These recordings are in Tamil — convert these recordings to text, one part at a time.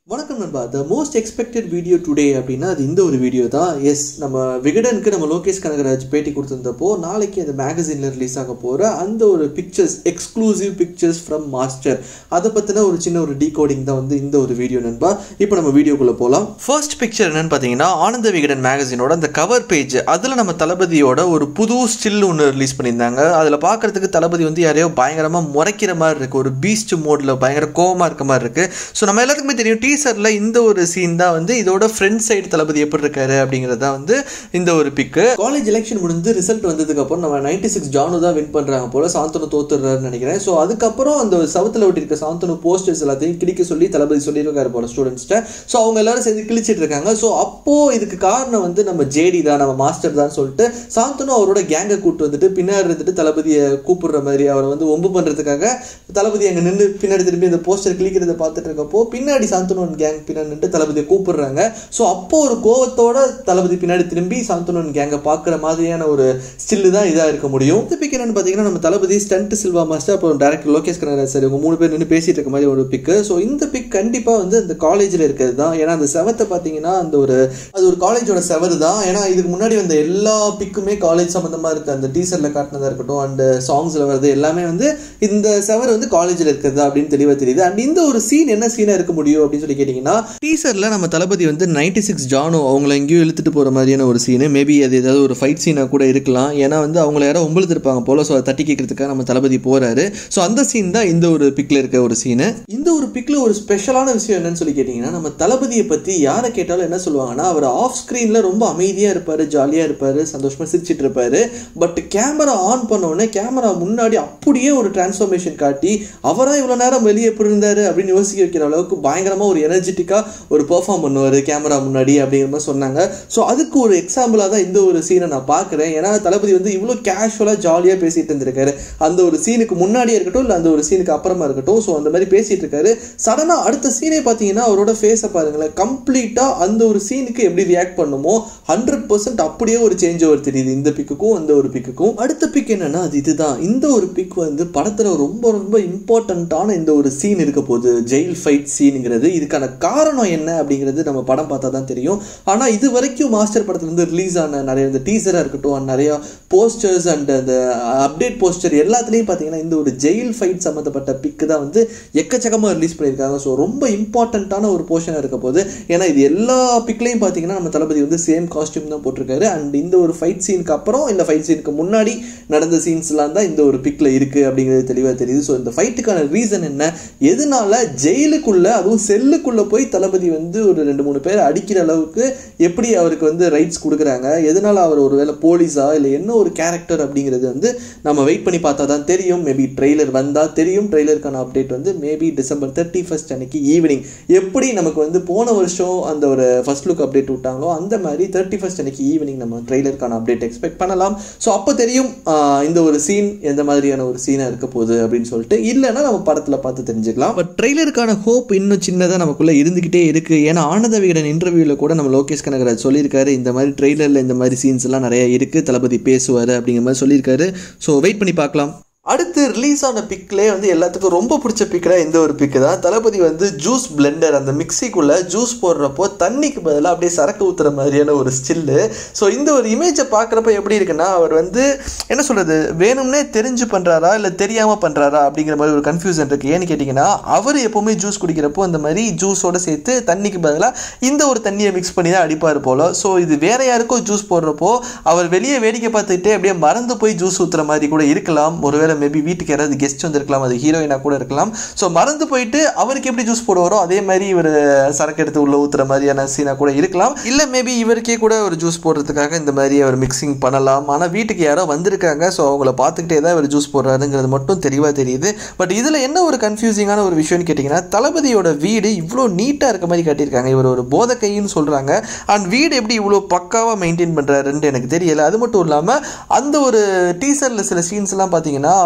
வணக்கம் நண்பா the most expected video today அப்படின்னா அது இந்த ஒரு வீடியோ தான் எஸ் நம்ம விகடனுக்கு நம்ம லோகேஷ் கனகராஜ் பேட்டி கொடுத்திருந்தப்போ நாளைக்கு அந்த மேகசினில் ரிலீஸ் ஆக போகிற அந்த ஒரு pictures exclusive pictures from Master அதை பற்றின ஒரு சின்ன ஒரு டீகோடிங் தான் வந்து இந்த ஒரு வீடியோ நண்பா இப்போ நம்ம வீடியோக்குள்ளே போகலாம் ஃபர்ஸ்ட் பிக்சர் என்னன்னு பார்த்தீங்கன்னா ஆனந்த விகடன் மேகசினோட அந்த கவர் பேஜ் அதில் நம்ம தளபதியோட ஒரு புது ஸ்டில் ஒன்று ரிலீஸ் பண்ணியிருந்தாங்க அதில் பார்க்குறதுக்கு தளபதி வந்து யாரையோ பயங்கரமாக முறைக்கிற மாதிரி இருக்குது ஒரு பீஸ்ட் மோடில் பயங்கர கோவமாக இருக்க மாதிரி இருக்குது ஸோ நம்ம எல்லாத்துக்குமே தெரியும் டீசரில் இந்த ஒரு சீன் தான் வந்து இதோட ஃப்ரண்ட் சைடு தளபதி எப்படி இருக்காரு அப்படிங்கிறது தான் வந்து இந்த ஒரு பிக்கு காலேஜ் எலெக்ஷன் முடிஞ்சு ரிசல்ட் வந்ததுக்கப்புறம் நம்ம நைன்டி சிக்ஸ் ஜானு தான் வின் பண்ணுறாங்க போல சாந்தனு தோத்துறாருன்னு நினைக்கிறேன் ஸோ அதுக்கப்புறம் அந்த சவுத்தில் ஒட்டியிருக்க சாந்தனு போஸ்டர்ஸ் எல்லாத்தையும் கிழிக்க சொல்லி தளபதி சொல்லியிருக்காரு போல ஸ்டூடெண்ட்ஸ்ட்ட ஸோ அவங்க எல்லாரும் சேர்ந்து கிழிச்சிட்டு இருக்காங்க ஸோ அப்போது இதுக்கு காரணம் வந்து நம்ம ஜேடி தான் நம்ம மாஸ்டர் தான் சொல்லிட்டு சாந்தனு அவரோட கேங்கை கூட்டு வந்துட்டு பின்னாடி இருந்துட்டு தளபதியை கூப்பிடுற மாதிரி அவரை வந்து ஒம்பு பண்ணுறதுக்காக தளபதி அங்கே நின்று பின்னாடி திரும்பி இந்த போஸ்டர் கிளிக்கிறத பார்த்துட்டு இருக்கப்போ பின்னாடி சாந்தனு கேங் பின்னாடி நின்று தளபதியை கூப்பிடுறாங்க ஸோ அப்போ ஒரு கோவத்தோட தளபதி பின்னாடி திரும்பி சாந்தனு கேங்கை பார்க்குற மாதிரியான ஒரு ஸ்டில்லு தான் இதாக இருக்க முடியும் இந்த பிக் என்னன்னு பார்த்தீங்கன்னா நம்ம தளபதி ஸ்டண்ட் சில்வா மாஸ்டர் அப்புறம் டேரக்டர் லோகேஷ் கனகராஜ் சார் இவங்க மூணு பேர் நின்று பேசிட்டு இருக்க மாதிரி ஒரு பிக்கு ஸோ இந்த பிக் கண்டிப்பாக வந்து அந்த காலேஜில் இருக்கிறது தான் ஏன்னா அந்த செவத்தை பார்த்தீங்கன்னா அந்த ஒரு அது ஒரு காலேஜோட செவரு தான் ஏன்னா இதுக்கு முன்னாடி வந்த எல்லா பிக்குமே காலேஜ் சம்மந்தமாக இருக்குது அந்த டீசரில் காட்டினதாக இருக்கட்டும் அண்ட் சாங்ஸில் வருது எல்லாமே வந்து இந்த செவர் வந்து காலேஜில் இருக்கிறது அப்படின்னு தெளிவாக தெரியுது அண்ட் இந்த ஒரு சீன் என்ன சீனாக இருக்க முடியும் அப்படின்னு சொல்லி கேட்டிங்கன்னா டீசரில் நம்ம தளபதி வந்து நைன்டி சிக்ஸ் ஜானோ அவங்கள எங்கேயோ இழுத்துட்டு போகிற மாதிரியான ஒரு சீனு மேபி அது ஏதாவது ஒரு ஃபைட் சீனாக கூட இருக்கலாம் ஏன்னா வந்து அவங்கள யாரோ உங்களுத்திருப்பாங்க போல ஸோ அதை தட்டி கேட்கறதுக்காக நம்ம தளபதி போகிறாரு ஸோ அந்த சீன் தான் இந்த ஒரு பிக்கில் இருக்க ஒரு சீனு இந்த ஒரு பிக்கில் ஒரு ஸ்பெஷலான விஷயம் என்னன்னு சொல்லி கேட்டிங்கன்னா நம்ம தளபதியை பற்றி யாரை கேட்டாலும் என்ன சொல்லுவாங்கன்னா அவர் ஆஃப் ஸ்க்ரீனில் ரொம்ப அமைதியாக இருப்பார் ஜாலியாக இருப்பார் சந்தோஷமாக சிரிச்சிட்டு இருப்பார் பட் கேமரா ஆன் பண்ண உடனே கேமரா முன்னாடி அப்படியே ஒரு டிரான்ஸ்ஃபர்மேஷன் காட்டி அவராக இவ்வளோ நேரம் வெளியே எப்படி இருந்தார் அப்படின்னு யோசிக்க வைக்கிற அளவுக்கு பயங்கரமாக ஒரு எனர்ஜெட்டிக்காக ஒரு பெர்ஃபார்ம் பண்ணுவார் கேமரா முன்னாடி அப்படிங்கிற மாதிரி சொன்னாங்க ஸோ அதுக்கு ஒரு எக்ஸாம்பிளாக தான் இந்த ஒரு சீனை நான் பார்க்குறேன் ஏன்னா தளபதி வந்து இவ்வளோ கேஷுவலாக ஜாலியாக பேசிகிட்டு இருந்திருக்காரு அந்த ஒரு சீனுக்கு முன்னாடியே இருக்கட்டும் இல்லை அந்த ஒரு சீனுக்கு அப்புறமா இருக்கட்டும் ஸோ அந்த மாதிரி பேசிகிட்டு இருக்காரு சடனாக அடுத்த சீனே பார்த்தீங்கன்னா அவரோட ஃபேஸை பாருங்களேன் கம்ப்ளீட்டாக அந்த ஒரு சீனுக்கு எப்படி ரியாக்ட் பண்ணுமோ ஹண்ட்ரட் பர்சன்ட் அப்படியே ஒரு சேஞ்ச் ஓவர் தெரியுது இந்த பிக்குக்கும் அந்த ஒரு பிக்குக்கும் அடுத்த பிக் என்னன்னா அது இதுதான் இந்த ஒரு பிக் வந்து படத்தில் ரொம்ப ரொம்ப இம்பார்ட்டண்ட்டான இந்த ஒரு சீன் இருக்க போகுது ஜெயில் ஃபைட் சீனுங்கிறது இதுக்கான காரணம் என்ன அப்படிங்கிறது நம்ம படம் பார்த்தா தான் தெரியும் ஆனால் இது வரைக்கும் மாஸ்டர் படத்துலேருந்து ரிலீஸ் ஆன நிறைய இந்த டீசராக இருக்கட்டும் நிறையா போஸ்டர்ஸ் அண்ட் அந்த அப்டேட் போஸ்டர் எல்லாத்துலேயும் பார்த்தீங்கன்னா இந்த ஒரு ஜெயில் ஃபைட் சம்மந்தப்பட்ட பிக்கு தான் வந்து எக்கச்சக்கமாக ரிலீஸ் பண்ணியிருக்காங்க ஸோ ரொம்ப இம்பார்ட்டண்ட்டான ஒரு போர்ஷனாக இருக்க போது ஏன்னா இது எல்லா பிக்லையும் பார்த்தீங்கன்னா நம்ம தளபதி வந்து சேம் காஸ்டியூம் தான் போட்டிருக்காரு அண்ட் இந்த ஒரு ஃபைட் சீனுக்கு அப்புறம் இல்லை ஃபைட் சீனுக்கு முன்னாடி நடந்த சீன்ஸ்லாம் தான் இந்த ஒரு பிக்கில் இருக்குது அப்படிங்கிறது தெளிவாக தெரியுது ஸோ இந்த ஃபைட்டுக்கான ரீசன் என்ன எதனால ஜெயிலுக்குள்ளே அதுவும் செல்லுக்குள்ளே போய் தளபதி வந்து ஒரு ரெண்டு மூணு பேர் அடிக்கிற அளவுக்கு எப்படி அவருக்கு வந்து ரைட்ஸ் கொடுக்குறாங்க எதனால அவர் ஒரு வேளை போலீஸா இல்லை என்ன ஒரு கேரக்டர் அப்படிங்கிறது வந்து நம்ம வெயிட் பண்ணி பார்த்தா தான் தெரியும் மேபி ட்ரெய்லர் வந்தால் தெரியும் ட்ரெய்லருக்கான அப்டேட் வந்து மேபி டிசம்பர் தேர்ட்டி ஃபஸ்ட் அன்னைக்கு ஈவினிங் எப்படி நமக்கு வந்து போன வருஷம் அந்த ஒரு ஃபர்ஸ்ட் லுக் அப்டேட் விட்டாங்களோ அந்த மாதிரி தேர்ட்டி ஃபஸ்ட் அன்னைக்கு ஈவினிங் நம்ம ட்ரெய்லருக்கான அப்டேட் எக்ஸ்பெக்ட் பண்ணலாம் ஸோ அப்போ தெரியும் இந்த ஒரு சீன் எந்த மாதிரியான ஒரு சீனாக இருக்க போகுது அப்படின்னு சொல்லிட்டு இல்லைன்னா நம்ம படத்தில் பார்த்து தெரிஞ்சுக்கலாம் பட் ட்ரெய்லருக்கான ஹோப் இன்னும் சின்னதாக நமக்குள்ளே இருந்துக்கிட்டே இருக்குது ஏன்னா ஆனந்த விகடன் இன்டர்வியூவில் கூட நம்ம லோகேஷ் கனகராஜ் சொல்லியிருக்காரு இந்த மாதிரி ட்ரெய்லரில் இந்த மாதிரி சீன்ஸ் எல்லாம் நிறைய இருக்குது தளபதி பேசுவார் அப்படிங்கிற மாதிரி சொல்லியிருக்காரு ஸோ வெயிட் பண்ணி பார்க்கலாம் அடுத்து ரிலீஸ் ஆன பிக்லே வந்து எல்லாத்துக்கும் ரொம்ப பிடிச்ச பிக்கில் இந்த ஒரு பிக்கு தான் தளபதி வந்து ஜூஸ் பிளெண்டர் அந்த மிக்சிக்குள்ளே ஜூஸ் போடுறப்போ தண்ணிக்கு பதிலாக அப்படியே சரக்கு ஊற்றுற மாதிரியான ஒரு ஸ்டில்லு ஸோ இந்த ஒரு இமேஜை பார்க்குறப்ப எப்படி இருக்குன்னா அவர் வந்து என்ன சொல்கிறது வேணும்னே தெரிஞ்சு பண்ணுறாரா இல்லை தெரியாமல் பண்ணுறாரா அப்படிங்கிற மாதிரி ஒரு கன்ஃபியூஷன் இருக்குது ஏன்னு கேட்டிங்கன்னா அவர் எப்போவுமே ஜூஸ் குடிக்கிறப்போ அந்த மாதிரி ஜூஸோடு சேர்த்து தண்ணிக்கு பதிலாக இந்த ஒரு தண்ணியை மிக்ஸ் பண்ணி தான் அடிப்பார் போல் ஸோ இது வேற யாருக்கோ ஜூஸ் போடுறப்போ அவர் வெளியே வேடிக்கை பார்த்துக்கிட்டே அப்படியே மறந்து போய் ஜூஸ் ஊற்றுற மாதிரி கூட இருக்கலாம் ஒருவேளை மேபி வீட்டுக்கு யாராவது கெஸ்ட் வந்திருக்கலாம் அது ஹீரோயினாக கூட இருக்கலாம் ஸோ மறந்து போயிட்டு அவருக்கு எப்படி ஜூஸ் போடுவாரோ அதே மாதிரி இவர் சரக்கு எடுத்து உள்ள ஊற்றுற மாதிரியான சீனாக கூட இருக்கலாம் இல்லை மேபி இவருக்கே கூட ஒரு ஜூஸ் போடுறதுக்காக இந்த மாதிரி அவர் மிக்சிங் பண்ணலாம் ஆனால் வீட்டுக்கு யாரோ வந்திருக்காங்க ஸோ அவங்கள பார்த்துக்கிட்டே தான் இவர் ஜூஸ் போடுறாருங்கிறது மட்டும் தெளிவாக தெரியுது பட் இதில் என்ன ஒரு கன்ஃபியூசிங்கான ஒரு விஷயம்னு கேட்டிங்கன்னா தளபதியோட வீடு இவ்வளோ நீட்டாக இருக்க மாதிரி காட்டியிருக்காங்க இவர் ஒரு போத கைன்னு சொல்கிறாங்க அண்ட் வீடு எப்படி இவ்வளோ பக்காவாக மெயின்டைன் பண்ணுறாருன்ட்டு எனக்கு தெரியல அது மட்டும் இல்லாமல் அந்த ஒரு டீசரில் சில சீன்ஸ்லாம் பார்த்தீங்கன்னா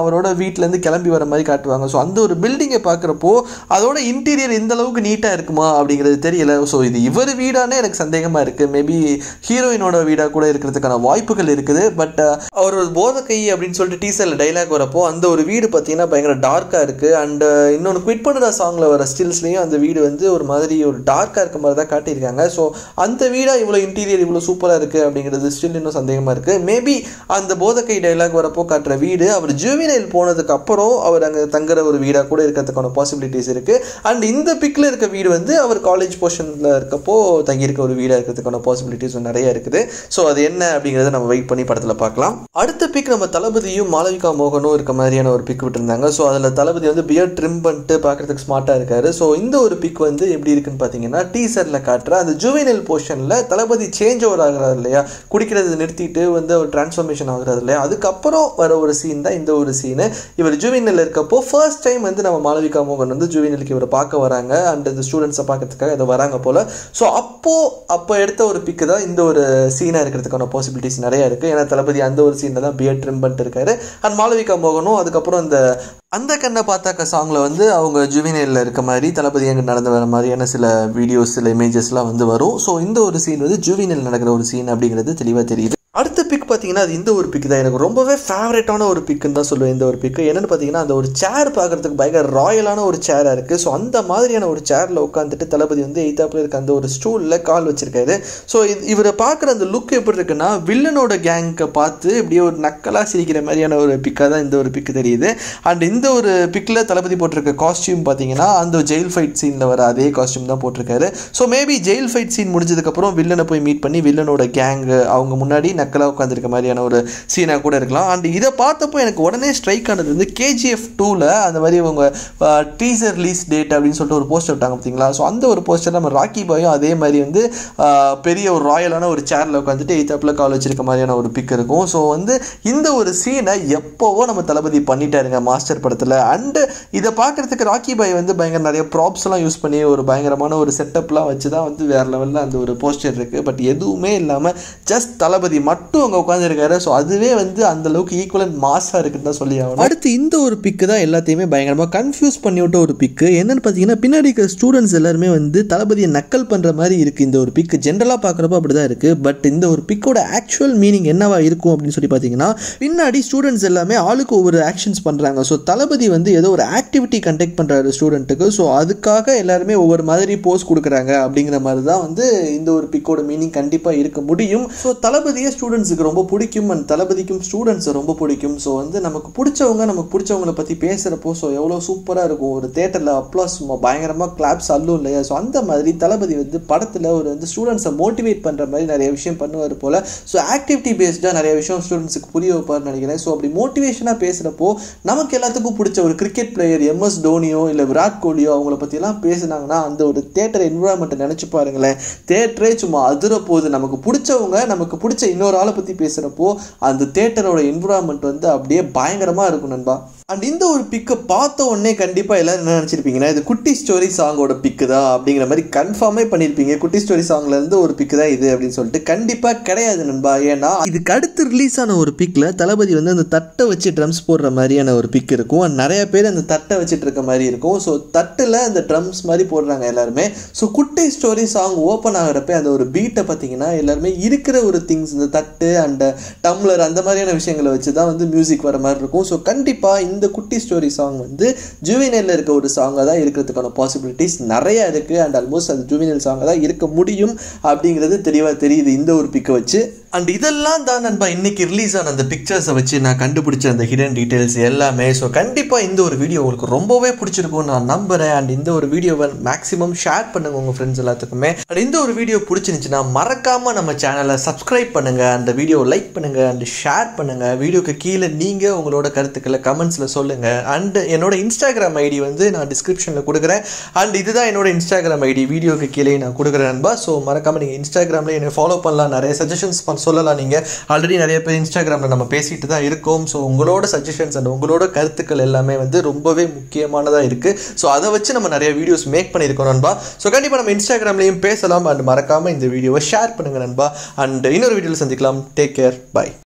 அவரோட வீட்டிலேருந்து கிளம்பி வர மாதிரி காட்டுவாங்க ஸோ அந்த ஒரு பில்டிங்கை பார்க்குறப்போ அதோட இன்டீரியர் எந்த அளவுக்கு நீட்டாக இருக்குமா அப்படிங்கிறது தெரியல ஸோ இது இவர் வீடானே எனக்கு சந்தேகமாக இருக்குது மேபி ஹீரோயினோட வீடாக கூட இருக்கிறதுக்கான வாய்ப்புகள் இருக்குது பட் அவர் ஒரு போதக்கை அப்படின்னு சொல்லிட்டு டீசரில் டைலாக் வரப்போ அந்த ஒரு வீடு பார்த்தீங்கன்னா பயங்கர டார்க்காக இருக்குது அண்ட் இன்னொன்று குவிட் பண்ணுற சாங்கில் வர ஸ்டில்ஸ்லேயும் அந்த வீடு வந்து ஒரு மாதிரி ஒரு டார்க்காக இருக்க மாதிரி தான் காட்டியிருக்காங்க ஸோ அந்த வீடாக இவ்வளோ இன்டீரியர் இவ்வளோ சூப்பராக இருக்குது அப்படிங்கிறது ஸ்டில் இன்னும் சந்தேகமாக இருக்குது மேபி அந்த போதக்கை டைலாக் வரப்போ காட்டுற வீடு அவர் ஜூவினைல் போனதுக்கு அப்புறம் அவர் அங்கே தங்குற ஒரு வீடாக கூட இருக்கிறதுக்கான பாசிபிலிட்டிஸ் இருக்குது அண்ட் இந்த பிக்கில் இருக்க வீடு வந்து அவர் காலேஜ் போர்ஷனில் இருக்கப்போ தங்கியிருக்க ஒரு வீடாக இருக்கிறதுக்கான பாசிபிலிட்டிஸ் நிறைய இருக்குது ஸோ அது என்ன அப்படிங்கிறத நம்ம வெயிட் பண்ணி படத்தில் பார்க்கலாம் அடுத்த பிக் நம்ம தளபதியும் மாளவிகா மோகனும் இருக்க மாதிரியான ஒரு பிக் விட்டுருந்தாங்க ஸோ அதில் தளபதி வந்து பியர் ட்ரிம் பண்ணிட்டு பார்க்குறதுக்கு ஸ்மார்ட்டாக இருக்காரு ஸோ இந்த ஒரு பிக் வந்து எப்படி இருக்குன்னு பார்த்தீங்கன்னா டீசரில் காட்டுற அந்த ஜுவைனல் போர்ஷனில் தளபதி சேஞ்ச் ஓவர் ஆகுறாரு இல்லையா குடிக்கிறது நிறுத்திட்டு வந்து ஒரு டிரான்ஸ்ஃபர்மேஷன் ஆகுறாரு இல்லையா அதுக்கப்புறம் வர ஒரு சீன் தான் இந்த ஒரு சீனு இவர் ஜுவினில் இருக்கப்போ ஃபர்ஸ்ட் டைம் வந்து நம்ம மாளவிகா மோகன் வந்து ஜுவினலுக்கு இவரை பார்க்க வராங்க அண்ட் இந்த ஸ்டூடெண்ட்ஸை பார்க்கறதுக்காக இதை வராங்க போல் ஸோ அப்போது அப்போ எடுத்த ஒரு பிக்கு தான் இந்த ஒரு சீனாக இருக்கிறதுக்கான பாசிபிலிட்டிஸ் நிறையா இருக்குது ஏன்னா தளபதி அந்த ஒரு சீனில் தான் பியர் ட்ரிம் பண்ணிட்டு இருக்காரு அண்ட் மாளவிகா மோகனும் அதுக்கப்புறம் இந்த அந்த கண்ணை பார்த்தாக்க சாங்கில் வந்து அவங்க ஜுவினேலில் இருக்க மாதிரி தளபதி அங்கே நடந்து வர மாதிரியான சில வீடியோஸ் சில இமேஜஸ்லாம் வந்து வரும் ஸோ இந்த ஒரு சீன் வந்து ஜுவினேல் நடக்கிற ஒரு சீன் அப்படிங்கிறது தெளிவாக தெரியுது அடுத்த பிக் பார்த்தீங்கன்னா அது இந்த ஒரு பிக் தான் எனக்கு ரொம்பவே ஃபேவரட்டான ஒரு பிக்குன்னு தான் சொல்லுவேன் இந்த ஒரு பிக்கு என்னென்னு பார்த்தீங்கன்னா அந்த ஒரு சேர் பார்க்குறதுக்கு பயங்கர ராயலான ஒரு சேராக இருக்குது ஸோ அந்த மாதிரியான ஒரு சேரில் உட்காந்துட்டு தளபதி வந்து எய்த்தாப்பில் இருக்க அந்த ஒரு ஸ்டூலில் கால் வச்சிருக்காரு ஸோ இது இவரை பார்க்குற அந்த லுக் எப்படி இருக்குன்னா வில்லனோட கேங்கை பார்த்து இப்படியே ஒரு நக்கலாக சிரிக்கிற மாதிரியான ஒரு பிக்காக தான் இந்த ஒரு பிக்கு தெரியுது அண்ட் இந்த ஒரு பிக்கில் தளபதி போட்டிருக்க காஸ்டியூம் பார்த்தீங்கன்னா அந்த ஜெயில் ஃபைட் சீனில் வர அதே காஸ்டியூம் தான் போட்டிருக்காரு so maybe jail fight scene முடிஞ்சதுக்கப்புறம் வில்லனை போய் மீட் பண்ணி வில்லனோட கேங் அவங்க முன்னாடி நக்கலாக உட்காந்துருக்க மாதிரியான ஒரு சீனாக கூட இருக்கலாம் அண்ட் இதை பார்த்தப்போ எனக்கு உடனே ஸ்ட்ரைக் ஆனது வந்து கேஜிஎஃப் டூவில் அந்த மாதிரி அவங்க டீசர் ரிலீஸ் டேட் அப்படின்னு சொல்லிட்டு ஒரு போஸ்டர் விட்டாங்க பார்த்தீங்களா ஸோ அந்த ஒரு போஸ்டர் நம்ம ராக்கி பாயும் அதே மாதிரி வந்து பெரிய ஒரு ராயலான ஒரு சேரில் உட்காந்துட்டு எய்த்தாப்பில் கால் வச்சிருக்க மாதிரியான ஒரு பிக் இருக்கும் ஸோ வந்து இந்த ஒரு சீனை எப்போவோ நம்ம தளபதி பண்ணிட்டாருங்க மாஸ்டர் படத்தில் அண்டு இதை பார்க்குறதுக்கு ராக்கி பாய் வந்து பயங்கர நிறைய ப்ராப்ஸ்லாம் யூஸ் பண்ணி ஒரு பயங்கரமான ஒரு செட்டப்லாம் வச்சு தான் வந்து வேறு லெவலில் அந்த ஒரு போஸ்டர் இருக்குது பட் எதுவுமே இல்லாமல் ஜஸ்ட் தளபதி மட்டும் அங்கே உட்காந்துருக்காரு ஸோ அதுவே வந்து அந்த அளவுக்கு ஈக்குவலன் மாஸாக இருக்குன்னு தான் சொல்லி ஆகணும் அடுத்து இந்த ஒரு பிக்கு தான் எல்லாத்தையுமே பயங்கரமாக கன்ஃபியூஸ் பண்ணி விட்ட ஒரு பிக்கு என்னன்னு பார்த்தீங்கன்னா பின்னாடி இருக்கிற ஸ்டூடெண்ட்ஸ் எல்லாருமே வந்து தளபதியை நக்கல் பண்ணுற மாதிரி இருக்குது இந்த ஒரு பிக்கு ஜென்ரலாக பார்க்குறப்ப அப்படி தான் இருக்குது பட் இந்த ஒரு பிக்கோட ஆக்சுவல் மீனிங் என்னவா இருக்கும் அப்படின்னு சொல்லி பார்த்தீங்கன்னா பின்னாடி ஸ்டூடெண்ட்ஸ் எல்லாமே ஆளுக்கு ஒவ்வொரு ஆக்ஷன்ஸ் பண்ணுறாங்க ஸோ தளபதி வந்து ஏதோ ஒரு ஆக்டிவிட்டி கண்டக்ட் பண்ணுறாரு ஸ்டூடெண்ட்டுக்கு ஸோ அதுக்காக எல்லாருமே ஒவ்வொரு மாதிரி போஸ் கொடுக்குறாங்க அப்படிங்கிற மாதிரி தான் வந்து இந்த ஒரு பிக்கோட மீனிங் கண்டிப்பாக இருக்க முடியும் ஸோ தளபதியை ஸ்டூடெண்ட்ஸுக்கு ரொம்ப பிடிக்கும் அண்ட் தளபதிக்கும் ஸ்டூடெண்ட்ஸை ரொம்ப பிடிக்கும் ஸோ வந்து நமக்கு பிடிச்சவங்க நமக்கு பிடிச்சவங்களை பற்றி பேசுகிறப்போ ஸோ எவ்வளோ சூப்பராக இருக்கும் ஒரு தேட்டரில் அப்ளாஸ் சும்மா பயங்கரமாக கிளாப்ஸ் அல்லும் இல்லையா ஸோ அந்த மாதிரி தளபதி வந்து படத்தில் ஒரு வந்து ஸ்டூடெண்ட்ஸை மோட்டிவேட் பண்ணுற மாதிரி நிறைய விஷயம் பண்ணுவார் போல் ஸோ ஆக்டிவிட்டி பேஸ்டாக நிறைய விஷயம் ஸ்டூடெண்ட்ஸுக்கு புரிய வைப்பார்னு நினைக்கிறேன் ஸோ அப்படி மோட்டிவேஷனாக பேசுகிறப்போ நமக்கு எல்லாத்துக்கும் பிடிச்ச ஒரு கிரிக்கெட் பிளேயர் எம்எஸ் தோனியோ இல்லை விராட் கோலியோ அவங்கள பற்றிலாம் பேசுனாங்கன்னா அந்த ஒரு தேட்டர் என்விரான்மெண்ட்டை நினச்சி பாருங்களேன் தேட்டரே சும்மா அதிர போகுது நமக்கு பிடிச்சவங்க நமக்கு பிடிச்ச இன்னொரு ஆளை பற்றி பேசுகிறப்போ அந்த தேட்டரோட என்விரான்மெண்ட் வந்து அப்படியே பயங்கரமாக இருக்கும் நண்பா அண்ட் இந்த ஒரு பிக்கை பார்த்த உடனே கண்டிப்பாக எல்லாரும் என்ன நினச்சிருப்பீங்கன்னா இது குட்டி ஸ்டோரி சாங்கோட பிக்கு தான் அப்படிங்கிற மாதிரி கன்ஃபார்மே பண்ணியிருப்பீங்க குட்டி ஸ்டோரி சாங்ல இருந்து ஒரு பிக்கு தான் இது அப்படின்னு சொல்லிட்டு கண்டிப்பாக கிடையாது நண்பா ஏன்னா இதுக்கு அடுத்து ரிலீஸ் ஆன ஒரு பிக்கில் தளபதி வந்து அந்த தட்டை வச்சு ட்ரம்ஸ் போடுற மாதிரியான ஒரு பிக் இருக்கும் அண்ட் நிறைய பேர் அந்த தட்டை வச்சுட்டு இருக்க மாதிரி இருக்கும் ஸோ தட்டில் அந்த ட்ரம்ஸ் மாதிரி போடுறாங்க எல்லாருமே ஸோ குட்டி ஸ்டோரி சாங் ஓப்பன் ஆகிறப்ப அந்த ஒரு பீட்டை பார்த்தீங்கன்னா எல்லாருமே இருக்கிற ஒரு திங்ஸ் இந்த தட்டு அண்ட் டம்ளர் அந்த மாதிரியான விஷயங்களை வச்சு தான் வந்து மியூசிக் வர மாதிரி இருக்கும் ஸோ கண்டிப்பாக இந்த குட்டி ஸ்டோரி சாங் வந்து ஜூவினலில் இருக்க ஒரு சாங்காக தான் இருக்கிறதுக்கான பாசிபிலிட்டிஸ் நிறைய இருக்குது அண்ட் ஆல்மோஸ்ட் அது ஜூவினல் சாங்காக தான் இருக்க முடியும் அப்படிங்கிறது தெளிவாக தெரியுது இந்த ஒரு பிக்கை வச்சு அண்ட் இதெல்லாம் தான் நண்பா இன்னைக்கு ரிலீஸ் ஆன அந்த பிக்சர்ஸை வச்சு நான் கண்டுபிடிச்ச அந்த ஹிடன் டீட்டெயில்ஸ் எல்லாமே ஸோ கண்டிப்பாக இந்த ஒரு வீடியோ உங்களுக்கு ரொம்பவே பிடிச்சிருக்கும் நான் நம்புகிறேன் அண்ட் இந்த ஒரு வீடியோவை மேக்ஸிமம் ஷேர் பண்ணுங்க உங்கள் ஃப்ரெண்ட்ஸ் எல்லாத்துக்குமே அண்ட் இந்த ஒரு வீடியோ பிடிச்சிருந்துச்சுன்னா மறக்காமல் நம்ம சேனலை சப்ஸ்கிரைப் பண்ணுங்கள் அந்த வீடியோவை லைக் பண்ணுங்கள் அண்ட் ஷேர் பண்ணுங்கள் வீடியோக்கு கீழே நீங்கள் உங்களோட கருத்துக்களை கமெண்ட்ஸில் சொல்லுங்கள் அண்ட் என்னோட இன்ஸ்டாகிராம் ஐடி வந்து நான் டிஸ்கிரிப்ஷனில் கொடுக்குறேன் அண்ட் இதுதான் என்னோட இன்ஸ்டாகிராம் ஐடி வீடியோக்கு கீழே நான் கொடுக்குறேன் நண்பா ஸோ மறக்காமல் நீங்கள் இன்ஸ்டாகிராமில் என்னை ஃபாலோ பண்ணலாம் நிறைய சஜஷன்ஸ் சொல்லலாம் நீங்கள் ஆல்ரெடி நிறைய பேர் இன்ஸ்டாகிராமில் நம்ம பேசிட்டு தான் இருக்கோம் ஸோ உங்களோட சஜஷன்ஸ் அண்ட் உங்களோட கருத்துக்கள் எல்லாமே வந்து ரொம்பவே முக்கியமானதாக இருக்குது ஸோ அதை வச்சு நம்ம நிறைய வீடியோஸ் மேக் பண்ணியிருக்கோம் நண்பா ஸோ கண்டிப்பாக நம்ம இன்ஸ்டாகிராம்லேயும் பேசலாம் அண்ட் மறக்காமல் இந்த வீடியோவை ஷேர் பண்ணுங்கள் நண்பா அண்ட் இன்னொரு வீடியோவில் சந்திக்கலாம் டேக் கேர் பை